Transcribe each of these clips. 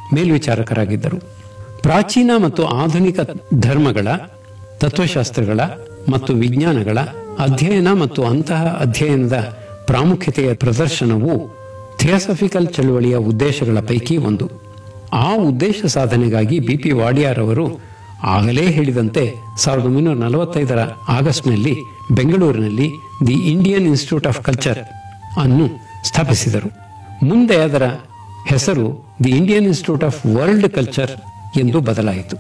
ಮೇಲ್ವಿಚಾರಕರಾಗಿದ್ದರು ಪ್ರಾಚೀನ ಮತ್ತು ಆಧುನಿಕ ಧರ್ಮಗಳ ತತ್ವಶಾಸ್ತ್ರಗಳ ಮತ್ತು ವಿಜ್ಞಾನಗಳ ಅಧ್ಯಯನ ಮತ್ತು ಅಂತಹ ಅಧ್ಯಯನದ ಪ್ರಾಮುಖ್ಯತೆಯ ಪ್ರದರ್ಶನವು ಥಿಯಾಸಫಿಕಲ್ ಚಳುವಳಿಯ ಉದ್ದೇಶಗಳ ಪೈಕಿ ಒಂದು ಆ ಉದ್ದೇಶ ಸಾಧನೆಗಾಗಿ ಬಿಪಿ ವಾಡಿಯಾರ್ ಅವರು ಆಗಲೇ ಹೇಳಿದಂತೆ ಸಾವಿರದ ಒಂಬೈನೂರ ನಲವತ್ತೈದರ ಆಗಸ್ಟ್ನಲ್ಲಿ ಬೆಂಗಳೂರಿನಲ್ಲಿ the Indian institute of culture ಅನ್ನು ಸ್ಥಾಪಿಸಿದರು ಮುಂದೆ ಅದರ ಹೆಸರು the Indian institute of world culture ಎಂದು ಬದಲಾಯಿತು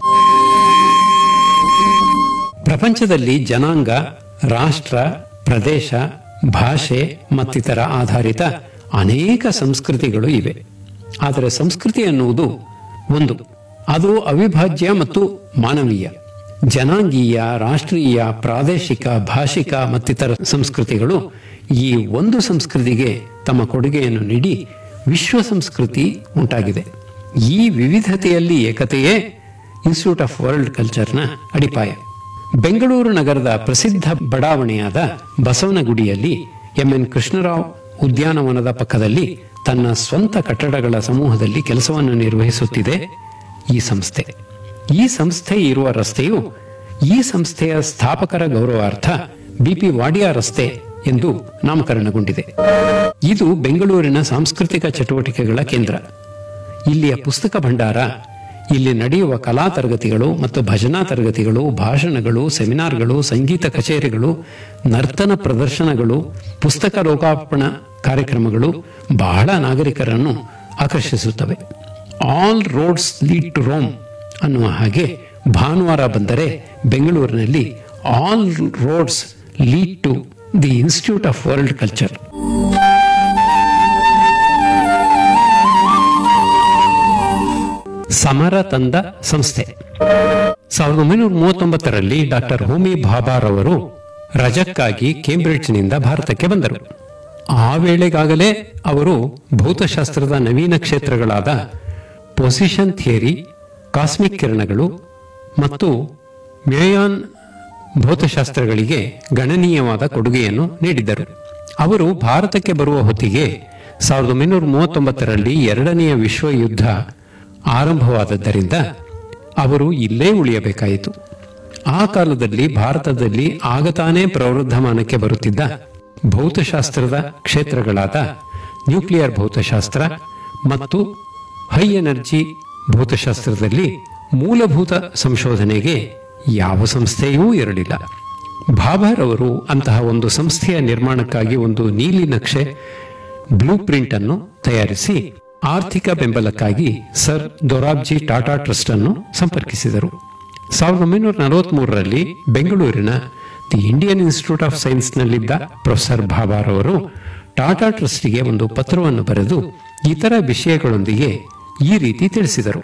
ಪ್ರಪಂಚದಲ್ಲಿ ಜನಾಂಗ ರಾಷ್ಟ್ರ ಪ್ರದೇಶ ಭಾಷೆ ಮತ್ತಿತರ ಆಧಾರಿತ ಅನೇಕ ಸಂಸ್ಕೃತಿಗಳು ಇವೆ ಆದರೆ ಸಂಸ್ಕೃತಿ ಎನ್ನುವುದು ಒಂದು ಅದು ಅವಿಭಾಜ್ಯ ಮತ್ತು ಮಾನವೀಯ ಜನಾಂಗೀಯ ರಾಷ್ಟ್ರೀಯ ಪ್ರಾದೇಶಿಕ ಭಾಷಿಕ ಮತ್ತಿತರ ಸಂಸ್ಕೃತಿಗಳು ಈ ಒಂದು ಸಂಸ್ಕೃತಿಗೆ ತಮ್ಮ ಕೊಡುಗೆಯನ್ನು ನೀಡಿ ವಿಶ್ವ ಸಂಸ್ಕೃತಿ ಉಂಟಾಗಿದೆ ಈ ವಿವಿಧತೆಯಲ್ಲಿ ಏಕತೆಯೇ ಇನ್ಸ್ಟಿಟ್ಯೂಟ್ ಆಫ್ ವರ್ಲ್ಡ್ ಕಲ್ಚರ್ನ ಅಡಿಪಾಯ ಬೆಂಗಳೂರು ನಗರದ ಪ್ರಸಿದ್ಧ ಬಡಾವಣೆಯಾದ ಬಸವನಗುಡಿಯಲ್ಲಿ ಎಂಎನ್ ಕೃಷ್ಣರಾವ್ ಉದ್ಯಾನವನದ ಪಕ್ಕದಲ್ಲಿ ತನ್ನ ಸ್ವಂತ ಕಟ್ಟಡಗಳ ಸಮೂಹದಲ್ಲಿ ಕೆಲಸವನ್ನು ನಿರ್ವಹಿಸುತ್ತಿದೆ ಈ ಸಂಸ್ಥೆ ಈ ಸಂಸ್ಥೆ ಇರುವ ರಸ್ತೆಯು ಈ ಸಂಸ್ಥೆಯ ಸ್ಥಾಪಕರ ಗೌರವಾರ್ಥ ಬಿಪಿ ವಾಡಿಯಾ ರಸ್ತೆ ಎಂದು ನಾಮಕರಣಗೊಂಡಿದೆ ಇದು ಬೆಂಗಳೂರಿನ ಸಾಂಸ್ಕೃತಿಕ ಚಟುವಟಿಕೆಗಳ ಕೇಂದ್ರ ಇಲ್ಲಿಯ ಪುಸ್ತಕ ಭಂಡಾರ ಇಲ್ಲಿ ನಡೆಯುವ ಕಲಾ ತರಗತಿಗಳು ಮತ್ತು ಭಜನಾ ತರಗತಿಗಳು ಭಾಷಣಗಳು ಸೆಮಿನಾರ್ಗಳು ಸಂಗೀತ ಕಚೇರಿಗಳು ನರ್ತನ ಪ್ರದರ್ಶನಗಳು ಪುಸ್ತಕ ಲೋಕಾರ್ಪಣಾ ಕಾರ್ಯಕ್ರಮಗಳು ಬಹಳ ನಾಗರಿಕರನ್ನು ಆಕರ್ಷಿಸುತ್ತವೆ all roads lead to Rome ಅನ್ನುವ ಹಾಗೆ ಭಾನುವಾರ ಬಂದರೆ ಬೆಂಗಳೂರಿನಲ್ಲಿ all roads lead to the institute of world culture ಸಮರ ತಂದ ಸಂಸ್ಥೆ ಸಾವಿರದ ಒಂಬೈನೂರ ಮೂವತ್ತೊಂಬತ್ತರಲ್ಲಿ ಡಾಕ್ಟರ್ ಹೋಮಿ ಭಾಭಾರವರು ರಜಕ್ಕಾಗಿ ಕೇಂಬ್ರಿಡ್ಜ್ನಿಂದ ಭಾರತಕ್ಕೆ ಬಂದರು ಆ ವೇಳೆಗಾಗಲೇ ಅವರು ಭೌತಶಾಸ್ತ್ರದ ನವೀನ ಕ್ಷೇತ್ರಗಳಾದ ಪೊಸಿಷನ್ ಥಿಯರಿ ಕಾಸ್ಮಿಕ್ ಕಿರಣಗಳು ಮತ್ತು ಮ್ಯೂಯಾನ್ ಭೌತಶಾಸ್ತ್ರಗಳಿಗೆ ಗಣನೀಯವಾದ ಕೊಡುಗೆಯನ್ನು ನೀಡಿದ್ದರು ಅವರು ಭಾರತಕ್ಕೆ ಬರುವ ಹೊತ್ತಿಗೆ ಸಾವಿರದ ಒಂಬೈನೂರ ಮೂವತ್ತೊಂಬತ್ತರಲ್ಲಿ ಎರಡನೆಯ ವಿಶ್ವ ಯುದ್ಧ ಆರಂಭವಾದದ್ದರಿಂದ ಅವರು ಇಲ್ಲೇ ಉಳಿಯಬೇಕಾಯಿತು ಆ ಕಾಲದಲ್ಲಿ ಭಾರತದಲ್ಲಿ ಆಗತಾನೇ ಪ್ರವೃದ್ಧಮಾನಕ್ಕೆ ಬರುತ್ತಿದ್ದ ಭೌತಶಾಸ್ತ್ರದ ಕ್ಷೇತ್ರಗಳಾದ ನ್ಯೂಕ್ಲಿಯರ್ ಭೌತಶಾಸ್ತ್ರ ಮತ್ತು ಹೈ ಎನರ್ಜಿ ಭೌತಶಾಸ್ತ್ರದಲ್ಲಿ ಮೂಲಭೂತ ಸಂಶೋಧನೆಗೆ ಯಾವ ಸಂಸ್ಥೆಯೂ ಇರಲಿಲ್ಲ ಭಾಭಾರ್ ಅವರು ಅಂತಹ ಒಂದು ಸಂಸ್ಥೆಯ ನಿರ್ಮಾಣಕ್ಕಾಗಿ ಒಂದು ನೀಲಿ ನಕ್ಷೆ ಬ್ಲೂ ಪ್ರಿಂಟ್ ಅನ್ನು ತಯಾರಿಸಿ ಆರ್ಥಿಕ ಬೆಂಬಲಕ್ಕಾಗಿ ಸರ್ ದೊರಾಬ್ಜಿ ಟಾಟಾ ಟ್ರಸ್ಟ್ ಅನ್ನು ಸಂಪರ್ಕಿಸಿದರು ಸಾವಿರದ ಒಂಬೈನೂರ ನಲವತ್ಮೂರರಲ್ಲಿ ಬೆಂಗಳೂರಿನ ದಿ ಇಂಡಿಯನ್ ಇನ್ಸ್ಟಿಟ್ಯೂಟ್ ಆಫ್ ಸೈನ್ಸ್ನಲ್ಲಿದ್ದ ಪ್ರೊಫೆಸರ್ ಭಾಭಾರ್ ಅವರು ಟಾಟಾ ಟ್ರಸ್ಟಿಗೆ ಒಂದು ಪತ್ರವನ್ನು ಬರೆದು ಇತರ ವಿಷಯಗಳೊಂದಿಗೆ ಈ ರೀತಿ ತಿಳಿಸಿದರು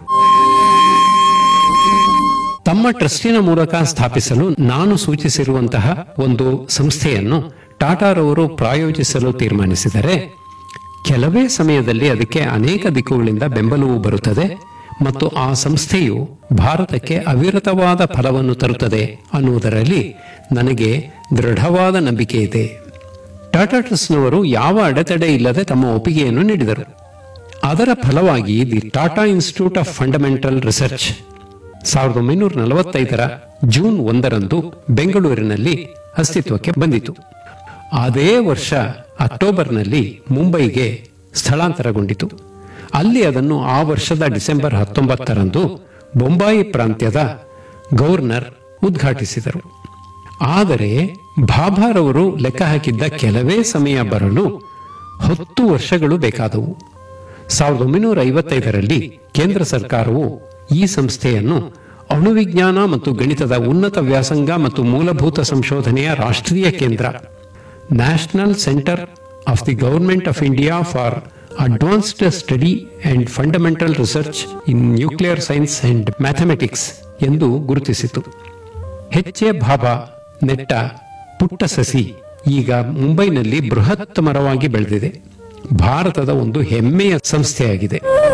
ತಮ್ಮ ಟ್ರಸ್ಟಿನ ಮೂಲಕ ಸ್ಥಾಪಿಸಲು ನಾನು ಸೂಚಿಸಿರುವಂತಹ ಒಂದು ಸಂಸ್ಥೆಯನ್ನು ಟಾಟಾರವರು ಪ್ರಾಯೋಜಿಸಲು ತೀರ್ಮಾನಿಸಿದರೆ ಕೆಲವೇ ಸಮಯದಲ್ಲಿ ಅದಕ್ಕೆ ಅನೇಕ ದಿಕ್ಕುಗಳಿಂದ ಬೆಂಬಲವು ಬರುತ್ತದೆ ಮತ್ತು ಆ ಸಂಸ್ಥೆಯು ಭಾರತಕ್ಕೆ ಅವಿರತವಾದ ಫಲವನ್ನು ತರುತ್ತದೆ ಅನ್ನುವುದರಲ್ಲಿ ನನಗೆ ದೃಢವಾದ ನಂಬಿಕೆ ಇದೆ ಟಾಟಾ ಟ್ರಸ್ಟ್ನವರು ಯಾವ ಅಡೆತಡೆ ಇಲ್ಲದೆ ತಮ್ಮ ಒಪ್ಪಿಗೆಯನ್ನು ನೀಡಿದರು ಅದರ ಫಲವಾಗಿ the Tata institute of fundamental research ಸಾವಿರದ ಒಂಬೈನೂರ ನಲವತ್ತೈದರ ಜೂನ್ ಒಂದರಂದು ಬೆಂಗಳೂರಿನಲ್ಲಿ ಅಸ್ತಿತ್ವಕ್ಕೆ ಬಂದಿತು ಅದೇ ವರ್ಷ ಅಕ್ಟೋಬರ್ನಲ್ಲಿ ಮುಂಬೈಗೆ ಸ್ಥಳಾಂತರಗೊಂಡಿತು ಅಲ್ಲಿ ಅದನ್ನು ಆ ವರ್ಷದ ಡಿಸೆಂಬರ್ ಹತ್ತೊಂಬತ್ತರಂದು ಬೊಂಬಾಯಿ ಪ್ರಾಂತ್ಯದ ಗವರ್ನರ್ ಉದ್ಘಾಟಿಸಿದರು ಆದರೆ ಭಾಭಾರ್ ಅವರು ಲೆಕ್ಕ ಹಾಕಿದ್ದ ಕೆಲವೇ ಸಮಯ ಬರಲು ಹತ್ತು ವರ್ಷಗಳು ಬೇಕಾದವು ಸಾವಿರದ ಒಂಬೈನೂರ ಐವತ್ತೈದರಲ್ಲಿ ಕೇಂದ್ರ ಸರ್ಕಾರವು ಈ ಸಂಸ್ಥೆಯನ್ನು ಅಣುವಿಜ್ಞಾನ ಮತ್ತು ಗಣಿತದ ಉನ್ನತ ವ್ಯಾಸಂಗ ಮತ್ತು ಮೂಲಭೂತ ಸಂಶೋಧನೆಯ ರಾಷ್ಟ್ರೀಯ ಕೇಂದ್ರ national centre of the government of India for advanced study and fundamental research in nuclear science and mathematics ಎಂದು ಗುರುತಿಸಿತು ಹೆಚ್ಚೆ ಭಾಬಾ ನೆಟ್ಟ ಪುಟ್ಟ ಸಸಿ ಈಗ ಮುಂಬೈನಲ್ಲಿ ಬೃಹತ್ ಮರವಾಗಿ ಬೆಳೆದಿದೆ ಭಾರತದ ಒಂದು ಹೆಮ್ಮೆಯ ಸಂಸ್ಥೆಯಾಗಿದೆ